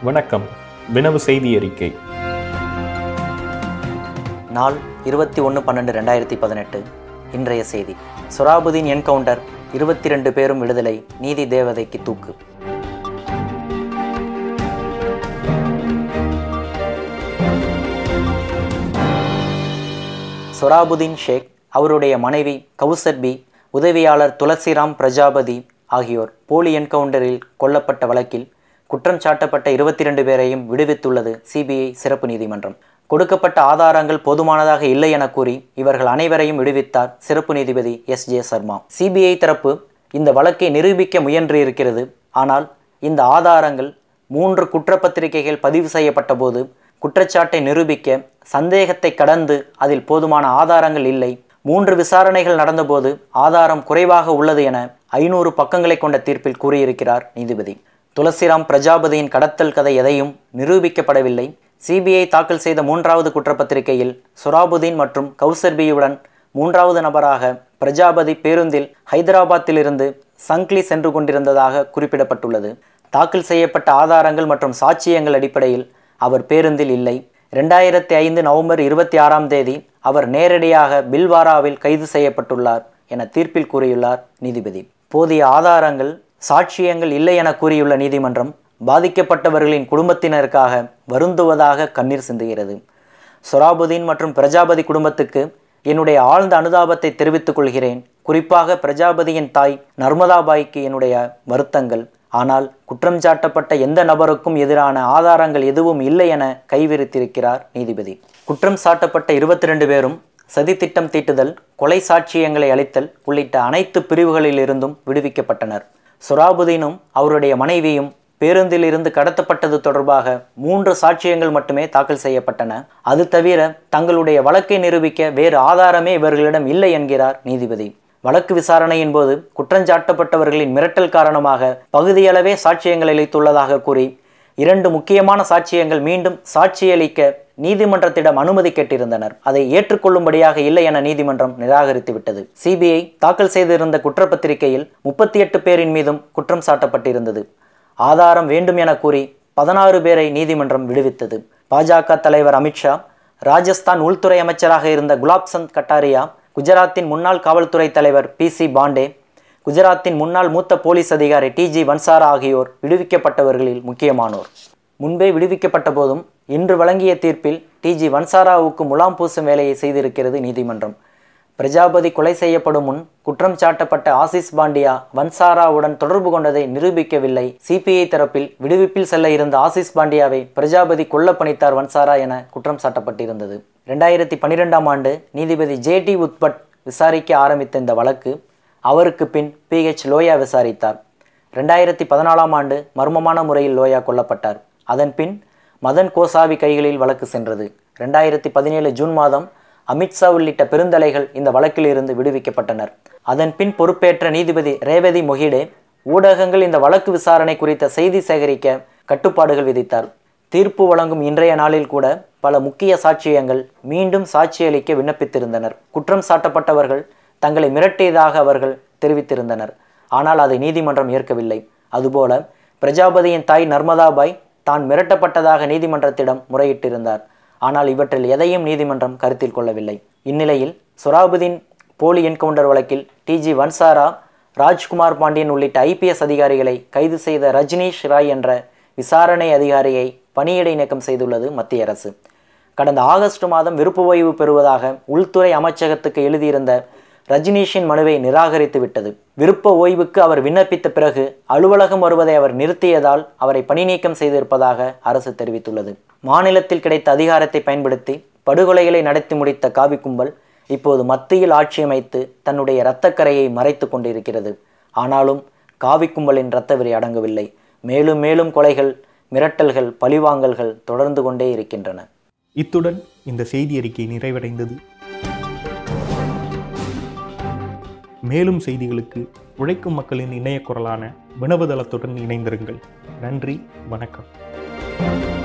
வணக்கம் வினவு செய்தி அறிக்கை நாள் இருபத்தி ஒன்று பன்னெண்டு ரெண்டாயிரத்தி பதினெட்டு இன்றைய செய்தி சொராபுதீன் என்கவுண்டர் இருபத்தி ரெண்டு பேரும் விடுதலை நீதி தேவதைக்கு தூக்கு சொராபுதீன் ஷேக் அவருடைய மனைவி கவுசர் பி உதவியாளர் துளசிராம் பிரஜாபதி ஆகியோர் போலி என்கவுண்டரில் கொல்லப்பட்ட வழக்கில் குற்றம் சாட்டப்பட்ட இருபத்தி ரெண்டு பேரையும் விடுவித்துள்ளது சிபிஐ சிறப்பு நீதிமன்றம் கொடுக்கப்பட்ட ஆதாரங்கள் போதுமானதாக இல்லை என கூறி இவர்கள் அனைவரையும் விடுவித்தார் சிறப்பு நீதிபதி எஸ் ஜே சர்மா சிபிஐ தரப்பு இந்த வழக்கை நிரூபிக்க முயன்று இருக்கிறது ஆனால் இந்த ஆதாரங்கள் மூன்று குற்றப்பத்திரிகைகள் பதிவு செய்யப்பட்ட போது குற்றச்சாட்டை நிரூபிக்க சந்தேகத்தை கடந்து அதில் போதுமான ஆதாரங்கள் இல்லை மூன்று விசாரணைகள் நடந்தபோது ஆதாரம் குறைவாக உள்ளது என ஐநூறு பக்கங்களை கொண்ட தீர்ப்பில் கூறியிருக்கிறார் நீதிபதி துளசிராம் பிரஜாபதியின் கடத்தல் கதை எதையும் நிரூபிக்கப்படவில்லை சிபிஐ தாக்கல் செய்த மூன்றாவது குற்றப்பத்திரிகையில் சுராபுதீன் மற்றும் கௌசர்பியுடன் மூன்றாவது நபராக பிரஜாபதி பேருந்தில் ஹைதராபாத்திலிருந்து சங்க்லி சென்று கொண்டிருந்ததாக குறிப்பிடப்பட்டுள்ளது தாக்கல் செய்யப்பட்ட ஆதாரங்கள் மற்றும் சாட்சியங்கள் அடிப்படையில் அவர் பேருந்தில் இல்லை ரெண்டாயிரத்தி ஐந்து நவம்பர் இருபத்தி ஆறாம் தேதி அவர் நேரடியாக பில்வாராவில் கைது செய்யப்பட்டுள்ளார் என தீர்ப்பில் கூறியுள்ளார் நீதிபதி போதிய ஆதாரங்கள் சாட்சியங்கள் இல்லை என கூறியுள்ள நீதிமன்றம் பாதிக்கப்பட்டவர்களின் குடும்பத்தினருக்காக வருந்துவதாக கண்ணீர் சிந்துகிறது சொராபுதீன் மற்றும் பிரஜாபதி குடும்பத்துக்கு என்னுடைய ஆழ்ந்த அனுதாபத்தை தெரிவித்துக் கொள்கிறேன் குறிப்பாக பிரஜாபதியின் தாய் நர்மதாபாய்க்கு என்னுடைய வருத்தங்கள் ஆனால் குற்றம் சாட்டப்பட்ட எந்த நபருக்கும் எதிரான ஆதாரங்கள் எதுவும் இல்லை என கைவிரித்திருக்கிறார் நீதிபதி குற்றம் சாட்டப்பட்ட இருபத்தி ரெண்டு பேரும் சதித்திட்டம் தீட்டுதல் கொலை சாட்சியங்களை அளித்தல் உள்ளிட்ட அனைத்து பிரிவுகளிலிருந்தும் விடுவிக்கப்பட்டனர் சொராபுதீனும் அவருடைய மனைவியும் பேருந்தில் இருந்து கடத்தப்பட்டது தொடர்பாக மூன்று சாட்சியங்கள் மட்டுமே தாக்கல் செய்யப்பட்டன அது தவிர தங்களுடைய வழக்கை நிரூபிக்க வேறு ஆதாரமே இவர்களிடம் இல்லை என்கிறார் நீதிபதி வழக்கு விசாரணையின் போது குற்றஞ்சாட்டப்பட்டவர்களின் மிரட்டல் காரணமாக பகுதியளவே சாட்சியங்கள் அளித்துள்ளதாக கூறி இரண்டு முக்கியமான சாட்சியங்கள் மீண்டும் சாட்சியளிக்க நீதிமன்றத்திடம் அனுமதி கேட்டிருந்தனர் அதை ஏற்றுக்கொள்ளும்படியாக இல்லை என நீதிமன்றம் நிராகரித்து விட்டது சிபிஐ தாக்கல் செய்திருந்த குற்றப்பத்திரிகையில் முப்பத்தி எட்டு பேரின் மீதும் குற்றம் சாட்டப்பட்டிருந்தது ஆதாரம் வேண்டும் என கூறி பதினாறு பேரை நீதிமன்றம் விடுவித்தது பாஜக தலைவர் அமித்ஷா ராஜஸ்தான் உள்துறை அமைச்சராக இருந்த குலாப்சந்த் கட்டாரியா குஜராத்தின் முன்னாள் காவல்துறை தலைவர் பி சி பாண்டே குஜராத்தின் முன்னாள் மூத்த போலீஸ் அதிகாரி டி ஜி வன்சாரா ஆகியோர் விடுவிக்கப்பட்டவர்களில் முக்கியமானோர் முன்பே விடுவிக்கப்பட்ட போதும் இன்று வழங்கிய தீர்ப்பில் டி ஜி வன்சாராவுக்கு முலாம் பூசும் வேலையை செய்திருக்கிறது நீதிமன்றம் பிரஜாபதி கொலை செய்யப்படும் முன் குற்றம் சாட்டப்பட்ட ஆசிஸ் பாண்டியா வன்சாராவுடன் தொடர்பு கொண்டதை நிரூபிக்கவில்லை சிபிஐ தரப்பில் விடுவிப்பில் செல்ல இருந்த ஆசிஸ் பாண்டியாவை பிரஜாபதி கொல்ல பணித்தார் வன்சாரா என குற்றம் சாட்டப்பட்டிருந்தது ரெண்டாயிரத்தி பன்னிரெண்டாம் ஆண்டு நீதிபதி ஜே டி உத்பட் விசாரிக்க ஆரம்பித்த இந்த வழக்கு அவருக்கு பின் பி ஹெச் லோயா விசாரித்தார் ரெண்டாயிரத்தி பதினாலாம் ஆண்டு மர்மமான முறையில் லோயா கொல்லப்பட்டார் அதன் பின் மதன் கோசாவி கைகளில் வழக்கு சென்றது ரெண்டாயிரத்தி பதினேழு ஜூன் மாதம் அமித்ஷா உள்ளிட்ட பெருந்தலைகள் இந்த வழக்கில் இருந்து விடுவிக்கப்பட்டனர் அதன் பின் பொறுப்பேற்ற நீதிபதி ரேவதி மொஹிடே ஊடகங்கள் இந்த வழக்கு விசாரணை குறித்த செய்தி சேகரிக்க கட்டுப்பாடுகள் விதித்தார் தீர்ப்பு வழங்கும் இன்றைய நாளில் கூட பல முக்கிய சாட்சியங்கள் மீண்டும் சாட்சியளிக்க விண்ணப்பித்திருந்தனர் குற்றம் சாட்டப்பட்டவர்கள் தங்களை மிரட்டியதாக அவர்கள் தெரிவித்திருந்தனர் ஆனால் அதை நீதிமன்றம் ஏற்கவில்லை அதுபோல பிரஜாபதியின் தாய் நர்மதாபாய் தான் மிரட்டப்பட்டதாக நீதிமன்றத்திடம் முறையிட்டிருந்தார் ஆனால் இவற்றில் எதையும் நீதிமன்றம் கருத்தில் கொள்ளவில்லை இந்நிலையில் சொராபுதீன் போலி என்கவுண்டர் வழக்கில் டிஜி வன்சாரா ராஜ்குமார் பாண்டியன் உள்ளிட்ட ஐபிஎஸ் அதிகாரிகளை கைது செய்த ரஜினீஷ் ராய் என்ற விசாரணை அதிகாரியை பணியிடை நீக்கம் செய்துள்ளது மத்திய அரசு கடந்த ஆகஸ்ட் மாதம் விருப்ப ஓய்வு பெறுவதாக உள்துறை அமைச்சகத்துக்கு எழுதியிருந்த ரஜினீஷின் மனுவை நிராகரித்து விட்டது விருப்ப ஓய்வுக்கு அவர் விண்ணப்பித்த பிறகு அலுவலகம் வருவதை அவர் நிறுத்தியதால் அவரை பணி நீக்கம் செய்திருப்பதாக அரசு தெரிவித்துள்ளது மாநிலத்தில் கிடைத்த அதிகாரத்தை பயன்படுத்தி படுகொலைகளை நடத்தி முடித்த காவி கும்பல் இப்போது மத்தியில் ஆட்சி அமைத்து தன்னுடைய இரத்தக்கரையை மறைத்து கொண்டிருக்கிறது ஆனாலும் காவி கும்பலின் இரத்த வெறி அடங்கவில்லை மேலும் மேலும் கொலைகள் மிரட்டல்கள் பழிவாங்கல்கள் தொடர்ந்து கொண்டே இருக்கின்றன இத்துடன் இந்த செய்தி அறிக்கை நிறைவடைந்தது மேலும் செய்திகளுக்கு உழைக்கும் மக்களின் இணைய குரலான வினவுதளத்துடன் இணைந்திருங்கள் நன்றி வணக்கம்